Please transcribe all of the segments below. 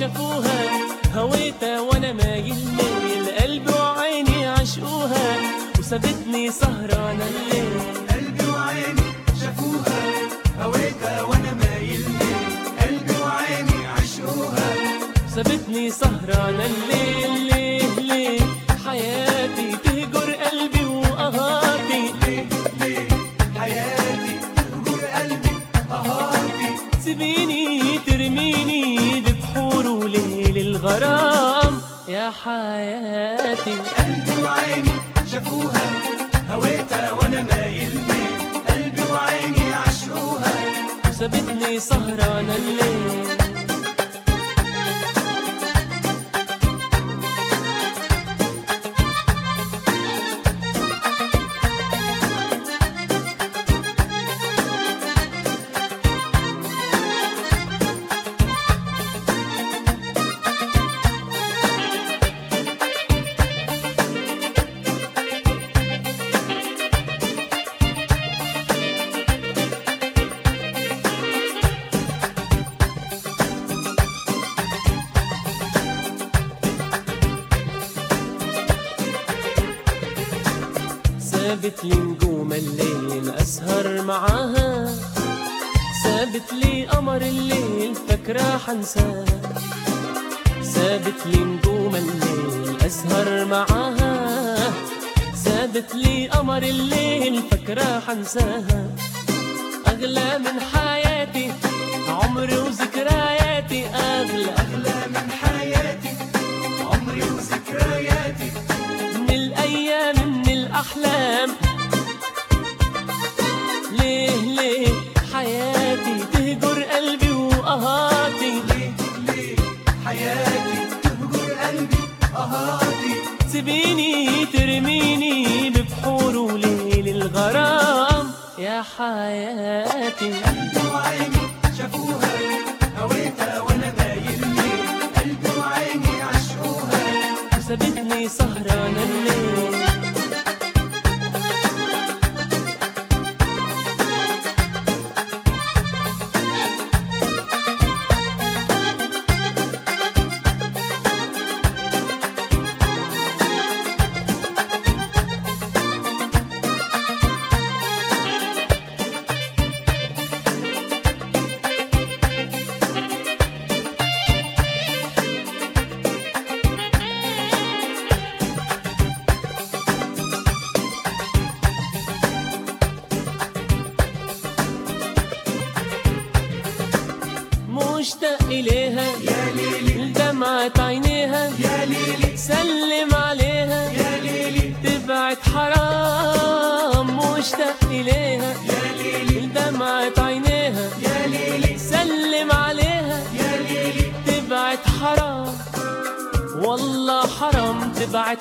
شافوها هويتها وانا مايل مايل قلبي وعيني عشقوها وسابتني سهرانة الليل قلبي وعيني شافوها هويتها وانا مايل ليه قلبي وعيني عشقوها سابتني سهرانة الليل ليه ليه حياتي تهجر قلبي وقهاتي ليه ليه حياتي تهجر قلبي قهرتي سيبيني ترميني ببحور وليل الغرام يا حياتي قلبي وعيني شافوها هويتها وانا مايل ليه قلبي وعيني عشقوها وسابتني سهرانة الليل سابت لي نجوم الليل أسهر معاها سابت لي قمر الليل فاكرة حنساه سابت لي نجوم الليل أسهر معاها سابت لي قمر الليل فاكرة حنساها أغلى من حياتي عمري وذكرياتي أغلى أغلى من حياتي عمري وذكرياتي من الأيام من الأحلام ليه ليه حياتي تهجر قلبي وقهاتي ليه ليه حياتي تهجر قلبي قهرتي سيبيني ترميني ببحور وليل الغرام يا حياتي قلبي وعيني شافوها هويتها وانا مايل ليه قلبي وعيني عشقوها وسابتني سهرانة الليل مشتاق إليها يا ليلي دمعة عينيها يا ليلي سلم عليها يا ليلي تبعت حرام مشتاق إليها يا ليلي دمعة عينيها يا ليلي سلم عليها يا ليلي تبعت حرام والله حرام تبعت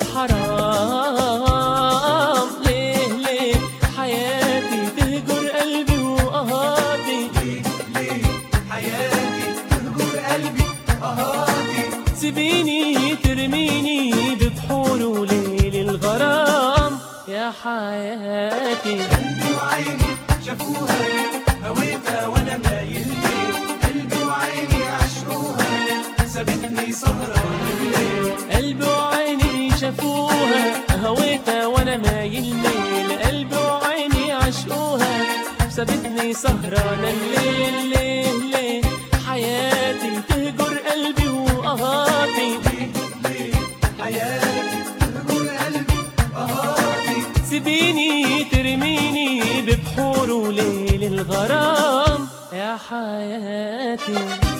حرام ليه ليه حياتي تهجر قلبي وقهاتي ليه ليه حياتي تهجر قلبي قهرتي سيبيني ترميني ببحور وليل الغرام يا حياتي قلبي وعيني شافوها هويتها وانا مايل ليه قلبي وعيني عشقوها سابتني سهران الليل قلبي وعيني شافوها هويتها وانا مايل ميل قلبي وعيني عشقوها سابتني سهرانة الليل ليه ليه حياتي تهجر قلبي وقهاتي ليه ليه حياتي تهجر قلبي قهرتي سيبيني ترميني ببحور وليل الغرام يا حياتي